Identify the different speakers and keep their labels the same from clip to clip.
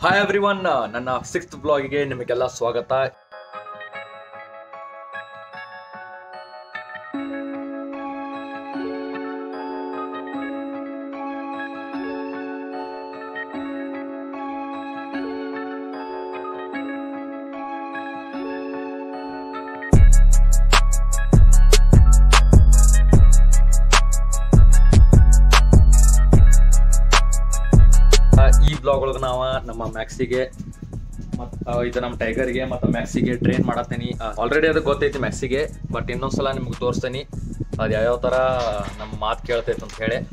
Speaker 1: Hi everyone ನನ್ನ sixth ಬ್ಲಾಗಿಗೆ ನಿಮಗೆಲ್ಲ ಸ್ವಾಗತ ಆ, ಈ ಬ್ಲಾಗ್ ಒಳಗೆ ನಾವು ನಮ್ಮ ಮ್ಯಾಕ್ಸಿಗೆ ಮತ್ ಆ, ಇದು ನಮ್ಮ ಟೈಗರ್ಗೆ ಮತ್ತು ಮ್ಯಾಕ್ಸಿಗೆ ಟ್ರೈನ್ ಮಾಡತ್ತೀನಿ ಆಲ್ರೆಡಿ ಅದು ಗೊತ್ತೈತಿ ಮ್ಯಾಕ್ಸಿಗೆ ಬಟ್ ಇನ್ನೊಂದ್ಸಲ ನಿಮ್ಗೆ ತೋರಿಸ್ತೀನಿ ಅದು ಯಾವ್ಯಾವ ಥರ ನಮ್ಮ ಮಾತು ಕೇಳ್ತೈತೆ ಅಂತ ಹೇಳಿ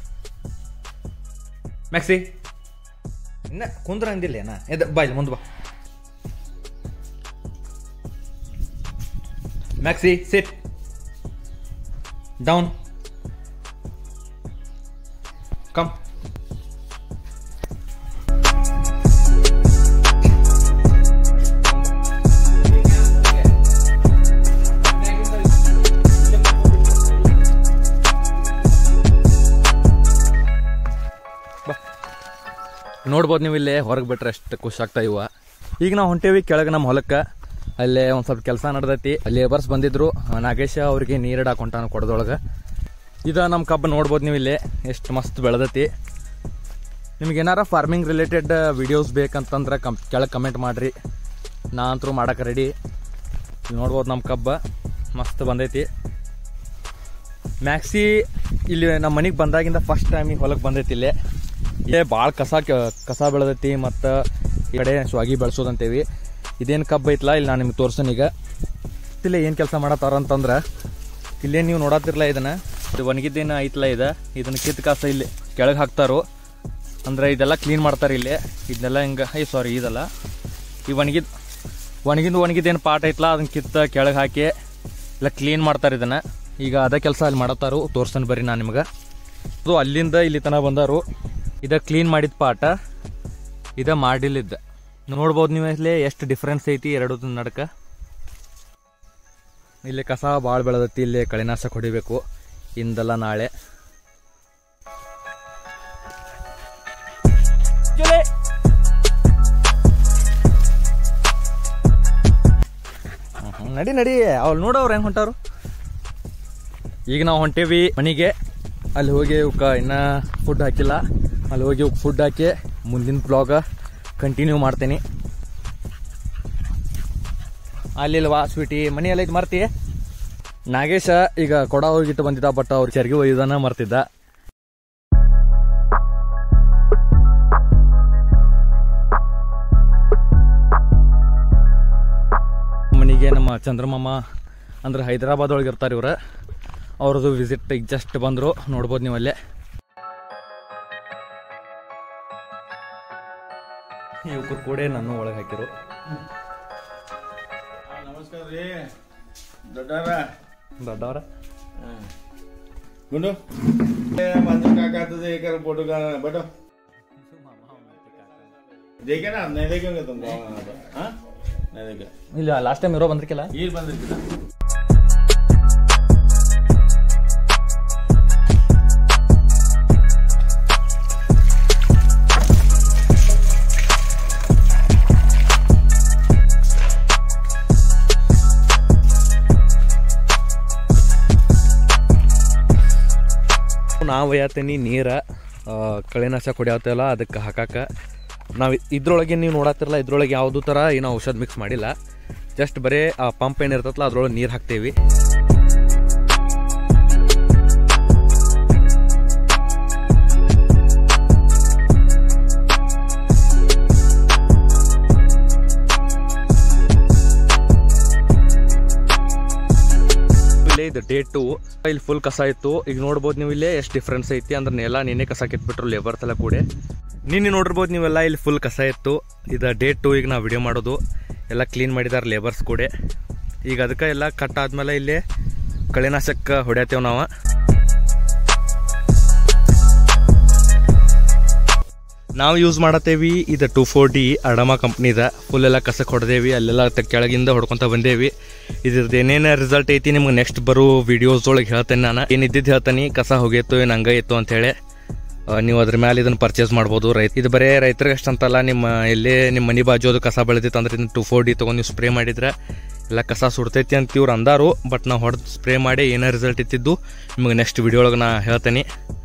Speaker 2: ಮ್ಯಾಕ್ಸಿ ಇನ್ನ ಕುಂದ್ರ ಅಂದಿಲ್ಲ ಏನ ಎದ ಬಾ ಇಲ್ಲಿ ಮುಂದೆ ಬಾ ಮ್ಯಾಕ್ಸಿ ಸಿಟ್ ಡೌನ್ ಕಮ್
Speaker 1: ನೋಡ್ಬೋದು ನೀವು ಇಲ್ಲೇ ಹೊರಗೆ ಬಿಟ್ರೆ ಎಷ್ಟು ಖುಷಿ ಆಗ್ತಾ ಇವ ಈಗ ನಾವು ಹೊಂಟೇವಿ ಕೆಳಗೆ ನಮ್ಮ ಹೊಲಕ್ಕೆ ಅಲ್ಲೇ ಒಂದು ಸ್ವಲ್ಪ ಕೆಲಸ ನಡೆದೈತಿ ಲೇಬರ್ಸ್ ಬಂದಿದ್ರು ಆ, ನಾಗೇಶ ಅವ್ರಿಗೆ ನೀರು ಹಾಕೊಂಟಾನ ಕೊಡದೊಳಗೆ ಇದು ನಮ್ಮ ಕಬ್ಬು ನೋಡ್ಬೋದು ನೀವು ಇಲ್ಲೇ ಎಷ್ಟು ಮಸ್ತ್ ಬೆಳೆದೈತಿ ನಿಮ್ಗೆ ಏನಾರ ಫಾರ್ಮಿಂಗ್ ರಿಲೇಟೆಡ್ ವಿಡಿಯೋಸ್ ಬೇಕಂತಂದ್ರೆ ಕಮ್ ಕೆಳಗೆ ಕಮೆಂಟ್ ಮಾಡಿರಿ ನಾ ಅಂತರೂ ಮಾಡಕ್ಕೆ ರೆಡಿ ನೋಡ್ಬೋದು ನಮ್ಮ ಕಬ್ಬ ಮಸ್ತ್ ಬಂದೈತಿ ಮ್ಯಾಕ್ಸಿ ಇಲ್ಲಿ ನಮ್ಮ ಮನೆಗೆ ಬಂದಾಗಿಂದ ಫಸ್ಟ್ ಟೈಮ್ ಈ ಹೊಲಕ್ಕೆ ಬಂದೈತಿ ಇಲ್ಲೇ ಇಲ್ಲೇ ಭಾಳ ಕಸ ಕ- ಕಸ ಬೆಳೆದೈತಿ ಮತ್ತು ಈ ಕಡೆ ಸ್ವಾಗಿ ಬೆಳೆಸೋದಂತೇವಿ ಇದೇನು ಕಬ್ಬು ಐತ್ಲ ಇಲ್ಲಿ ನಾನು ನಿಮ್ಗೆ ತೋರ್ಸೋಣ ಈಗ ಇಲ್ಲೇ ಏನು ಕೆಲಸ ಮಾಡತ್ತಾರ ಅಂತಂದ್ರೆ ಇಲ್ಲೇ ನೀವು ನೋಡತ್ತಿರಲ್ಲ ಇದನ್ನ ಇದು ಒಣಗಿದ್ದೇನು ಐತ್ಲ ಇದು ಇದನ್ನ ಕಿತ್ತು ಕಾಸ ಇಲ್ಲಿ ಕೆಳಗೆ ಹಾಕ್ತಾರೋ ಅಂದ್ರೆ ಇದೆಲ್ಲ ಕ್ಲೀನ್ ಮಾಡ್ತಾರೆ ಇಲ್ಲಿ ಇದನ್ನೆಲ್ಲ ಹಿಂಗೆ ಐ ಸಾರಿ ಇದಲ್ಲ ಈ ಒಣಗಿದ ಒಣಗಿಂದ ಒಣಗಿದ್ದೇನು ಪಾಟ್ ಐತ್ಲ ಅದನ್ನ ಕಿತ್ತ ಕೆಳಗೆ ಹಾಕಿ ಎಲ್ಲ ಕ್ಲೀನ್ ಮಾಡ್ತಾರೆ ಇದನ್ನ ಈಗ ಅದೇ ಕೆಲಸ ಅಲ್ಲಿ ಮಾಡತ್ತಾರು ತೋರ್ಸನ್ ಬರ್ರಿ ನಾನು ನಿಮ್ಗೆ ಅದು ಅಲ್ಲಿಂದ ಇಲ್ಲಿ ತನಕ ಬಂದಾರು ಇದ ಕ್ಲೀನ್ ಮಾಡಿದ ಪಾಟ ಇದ ಮಾಡಿಲಿದ್ದ ನೋಡ್ಬೋದು ನೀವು ಇಲ್ಲಿ ಎಷ್ಟು ಡಿಫ್ರೆನ್ಸ್ ಐತಿ ಎರಡು ನಡಕ ಇಲ್ಲಿ ಕಸ ಭಾಳ ಬೆಳೆದೈತಿ ಇಲ್ಲಿ ಕಳೆನಾಶಕ ಹೊಡಿಬೇಕು ಇಂದಲ್ಲ ನಾಳೆ ಜೊಲೆ. ಹ್ಮ್, ಹ್ಮ್, ನಡಿ ನಡಿ ಅವ್ರು ನೋಡವ್ರು ಹೆಂಗ್ ಹೊಂಟಾರು ಈಗ ನಾವು ಹೊಂಟೇವಿ ಮನೆಗೆ ಅಲ್ಲಿ ಹೋಗಿ ಇವಕ್ಕ ಇನ್ನ ಫುಡ್ ಹಾಕಿಲ್ಲ ಅಲ್ಲಿ ಹೋಗಿ ಇವಕ್ಕೆ ಫುಡ್ ಹಾಕಿ ಮುಂದಿನ ಬ್ಲಾಗ ಕಂಟಿನ್ಯೂ ಮಾಡ್ತೀನಿ ಅಲ್ಲಿ ವಾ ಸ್ವೀಟಿ ಮನಿ ಎಲ್ಲ ಐತಿ ಮರ್ತಿ ನಾಗೇಶ ಈಗ ಕೊಡ ಹೋಗಿಟ್ಟು ಬಂದಿದ್ದ ಬಟ್ ಅವ್ರ ಚರ್ಗಿ ಒಯ್ದನ ಮರ್ತಿದ್ದ ಮನೆಗೆ ನಮ್ಮ ಚಂದ್ರಮಾಮ ಅಂದ್ರೆ ಹೈದರಾಬಾದ್ ಒಳಗೆ ಇರ್ತಾರೆ ಇವ್ರು ಅವ್ರದ್ದು ವಿಸಿಟ್ ಈಗ ಜಸ್ಟ್ ಬಂದರು ನೋಡ್ಬೋದು ನೀವು ಅಲ್ಲೇ ಇವ್ರು ಕೂಡ ನಾನು ಒಳಗೆ ಹಾಕಿರು
Speaker 3: ನಮಸ್ಕಾರ ರೀ ದೊಡ್ಡವ್ರ
Speaker 1: ದೊಡ್ಡವ್ರ
Speaker 3: ಗುಂಡು मंदिर का कहते थे एक फोटो का बैठो देखे ना नहीं देखेंगे तुमको हाँ नहीं देखे
Speaker 1: ಇಲ್ಲ ಲಾಸ್ಟ್ ಟೈಮ್ ಇರೋ ಬಂದ್ರಿಕಿಲ್ಲ
Speaker 3: ये बंद किया
Speaker 1: ನಾವು ಒಯ್ಯತ್ತೀನಿ ನೀರ ಆ, ಕಳೆನಾಶ ಕುಡಿಯತ್ತಲ್ಲ ಅದಕ್ಕೆ ಹಾಕಾಕ ನಾವು ಇದ್ರೊಳಗೆ ನೀವು ನೋಡತ್ತಿರಲ್ಲ ಇದ್ರೊಳಗೆ ಯಾವುದೂ ಥರ ಏನೋ ಔಷಧ ಮಿಕ್ಸ್ ಮಾಡಿಲ್ಲ ಜಸ್ಟ್ ಬರೀ ಆ ಪಂಪ್ ಏನಿರ್ತಲ್ಲ ಅದ್ರೊಳಗೆ ನೀರು ಹಾಕ್ತೇವಿ ಇಲ್ಲೇ ಇದು ಡೇ ಟು ಇಲ್ಲಿ ಫುಲ್ ಕಸ ಇತ್ತು ಈಗ ನೋಡ್ಬೋದು ನೀವು ಇಲ್ಲೇ ಎಷ್ಟು ಡಿಫ್ರೆನ್ಸ್ ಐತಿ ಅಂದ್ರೆ ನೆಲ ನಿನ್ನೆ ಕಸ ಕಿತ್ಬಿಟ್ರು ಲೇಬರ್ಸ್ ಎಲ್ಲ ಕೂಡ ನಿನ್ನೆ ನೋಡಿರ್ಬೋದು ನೀವೆಲ್ಲ ಇಲ್ಲಿ ಫುಲ್ ಕಸ ಇತ್ತು ಇದು ಡೇ ಟು ಈಗ ನಾವು ವಿಡಿಯೋ ಮಾಡೋದು ಎಲ್ಲ ಕ್ಲೀನ್ ಮಾಡಿದಾರೆ ಲೇಬರ್ಸ್ ಕೂಡ ಈಗ ಅದಕ್ಕೆ ಎಲ್ಲ ಕಟ್ ಆದ್ಮೇಲೆ ಇಲ್ಲಿ ಕಳೆನಾಶಕ ಹೊಡ್ಯಾತೇವ್ ನಾವು ನಾವು ಯೂಸ್ ಮಾಡತ್ತೇವಿ ಇದು ಟೂ ಫೋರ್ ಡಿ ಅಡಮ ಕಂಪ್ನಿದ ಫುಲ್ ಎಲ್ಲ ಕಸಕ್ಕೆ ಹೊಡೆದೇವಿ ಅಲ್ಲೆಲ್ಲ ತ- ಕೆಳಗಿಂದ ಹೊಡ್ಕೊಂತ ಬಂದೇವಿ ಇದ್ರದ್ದು ಏನೇನು ರಿಸಲ್ಟ್ ಐತಿ ನಿಮ್ಗೆ ನೆಕ್ಸ್ಟ್ ಬರೋ ವಿಡಿಯೋಸ್ ಒಳಗೆ ಹೇಳ್ತೇನೆ ನಾನು ಏನು ಇದ್ದಿದ್ದು ಹೇಳ್ತೇನೆ ಕಸ ಹೋಗೈತು ಏನು ಹಂಗ ಇತ್ತು ಅಂತೇಳಿ ಆ, ನೀವು ಅದ್ರ ಮೇಲೆ ಇದನ್ನು ಪರ್ಚೇಸ್ ಮಾಡ್ಬೋದು ರೈತ ಇದು ಬರೇ ರೈತರಿಗೆ ಅಷ್ಟಂತಲ್ಲ ನಿಮ್ಮ ಎಲ್ಲಿ ನಿಮ್ಮ ಮನೆ ಬಾಜು ಅದು ಕಸ ಬೆಳೆದಿತ್ತು ಅಂದ್ರೆ ಇದನ್ನ ಟು ಫೋರ್ ಡಿ ತೊಗೊಂಡು ನೀವು ಸ್ಪ್ರೇ ಮಾಡಿದ್ರೆ ಎಲ್ಲ ಕಸ ಸುಡ್ತೈತಿ ಅಂತ ಇವ್ರು ಅಂದಾರು ಬಟ್ ನಾವು ಹೊಡೆದು ಸ್ಪ್ರೇ ಮಾಡಿ ಏನೋ ರಿಸಲ್ಟ್ ಇತ್ತಿದ್ದು ನಿಮಗೆ ನೆಕ್ಸ್ಟ್ ವಿಡಿಯೋ ಒಳಗೆ ನಾ ಹೇಳ್ತೇನೆ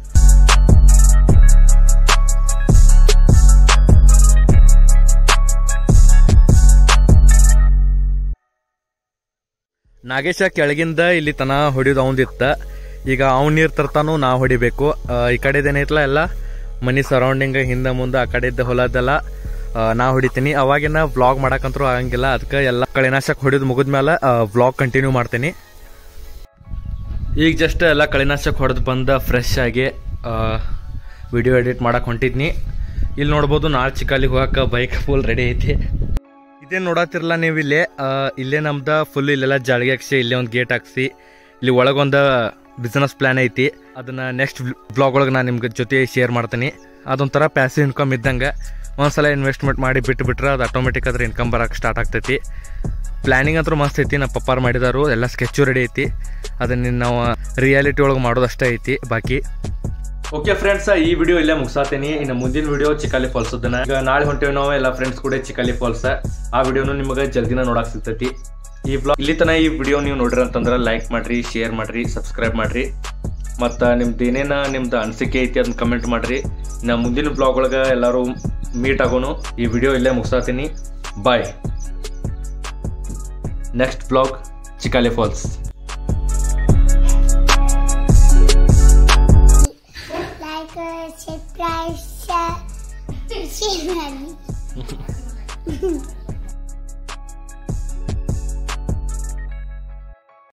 Speaker 1: ನಾಗೇಶ ಕೆಳಗಿಂದ ಇಲ್ಲಿ ತನ ಹೊಡಿಯೋದು ಅವಂದಿತ್ತ ಈಗ ಅವ್ನು ನೀರು ತರ್ತಾನು ನಾ ಹೊಡಿಬೇಕು ಆ, ಈ ಕಡೆದೇನೈತಲ್ಲ ಎಲ್ಲ ಮನಿ ಸರೌಂಡಿಂಗ್ ಹಿಂದೆ ಮುಂದೆ ಆ ಕಡೆದ ಹೊಲದೆಲ್ಲ ಆ, ನಾ ಹೊಡಿತೀನಿ ಅವಾಗಿನ ವ್ಲಾಗ್ ಮಾಡಕ್ಕಂತರೂ ಆಗಂಗಿಲ್ಲ ಅದಕ್ಕೆ ಎಲ್ಲ ಕಳೆನಾಶಕ ಹೊಡಿಯೋದು ಮುಗಿದ್ಮೇಲೆ ವ್ಲಾಗ್ ಕಂಟಿನ್ಯೂ ಮಾಡ್ತೀನಿ ಈಗ ಜಸ್ಟ್ ಎಲ್ಲ ಕಳೆನಾಶಕ ಹೊಡೆದು ಬಂದ ಫ್ರೆಶ್ ಆಗಿ ವಿಡಿಯೋ ಎಡಿಟ್ ಮಾಡಕ್ಕೆ ಹೊಂಟಿದ್ನಿ ಇಲ್ಲಿ ನೋಡ್ಬೋದು ನಾಳೆ ಚಿಕ್ಕಲ್ಲಿಗೆ ಹೋಗಕ್ಕೆ ಬೈಕ್ ಫುಲ್ ರೆಡಿ ಐತಿ ಇದೇನು ನೋಡತ್ತಿರಲ್ಲ ನೀವು ಇಲ್ಲೇ ಆ, ಇಲ್ಲೇ ನಮ್ದು ಫುಲ್ ಇಲ್ಲೆಲ್ಲ ಜಾಳಿಗೆ ಹಾಕ್ಸಿ ಇಲ್ಲೇ ಒಂದು ಗೇಟ್ ಹಾಕ್ಸಿ ಇಲ್ಲಿ ಒಳಗೊಂದು ಬಿಸ್ನೆಸ್ ಪ್ಲಾನ್ ಐತಿ ಅದನ್ನ ನೆಕ್ಸ್ಟ್ ಬ್ಲಾಗ್ ಒಳಗೆ ನಾನು ನಿಮ್ಗೆ ಜೊತೆ ಶೇರ್ ಮಾಡ್ತೀನಿ ಅದೊಂಥರ ಪ್ಯಾಸಿವ್ ಇನ್ಕಮ್ ಇದ್ದಂಗೆ ಒಂದ್ಸಲ ಇನ್ವೆಸ್ಟ್ಮೆಂಟ್ ಮಾಡಿ ಬಿಟ್ಟು ಬಿಟ್ರೆ ಅದು ಆಟೋಮೆಟಿಕ್ ಅದ್ರ ಇನ್ಕಮ್ ಬರಕ್ಕೆ ಸ್ಟಾರ್ಟ್ ಆಗ್ತೈತಿ ಪ್ಲಾನಿಂಗ್ ಅಂತೂ ಮಸ್ತ್ ಐತಿ ನಮ್ಮ ಪಪ್ಪಾರು ಮಾಡಿದಾರು ಎಲ್ಲ ಸ್ಕೆಚ್ಚು ರೆಡಿ ಐತಿ ಅದನ್ನ ನಾವು ರಿಯಾಲಿಟಿ ಒಳಗೆ ಮಾಡೋದಷ್ಟೇ ಐತಿ ಬಾಕಿ ಓಕೆ ಫ್ರೆಂಡ್ಸ್ ಈ ವಿಡಿಯೋ ಇಲ್ಲೇ ಮುಗಿಸಾತೀನಿ ಇನ್ನು ಮುಂದಿನ ವಿಡಿಯೋ ಚಿಕಾಲಿ ಫಾಲ್ಸ್ ಅದನ್ನ ಈಗ ನಾಳೆ ಹೊಂಟೇವಿ ನಾವು ಎಲ್ಲ ಫ್ರೆಂಡ್ಸ್ ಕೂಡ ಚಿಕಾಲಿ ಫಾಲ್ಸ್ ಆ ವಿಡಿಯೋನು ನಿಮಗೆ ಜಲ್ದಿನ ನೋಡಕ್ ಸಿಗ್ತೈತಿ ಈ ಬ್ಲಾಗ್ ಇಲ್ಲಿ ತನ ಈ ವಿಡಿಯೋ ನೀವು ನೋಡ್ರಿ ಅಂತಂದ್ರೆ ಲೈಕ್ ಮಾಡ್ರಿ ಶೇರ್ ಮಾಡ್ರಿ ಸಬ್ಸ್ಕ್ರೈಬ್ ಮಾಡ್ರಿ ಮತ್ತು ನಿಮ್ದು ಏನೇನ ನಿಮ್ದು ಅನಿಸಿಕೆ ಐತಿ ಅದನ್ನ ಕಮೆಂಟ್ ಮಾಡ್ರಿ ನಾ ಮುಂದಿನ ಬ್ಲಾಗ್ ಒಳಗೆ ಎಲ್ಲರೂ ಮೀಟ್ ಆಗೋನು ಈ ವಿಡಿಯೋ ಇಲ್ಲೇ ಮುಗಿಸಾತೀನಿ bye next blog Chikali falls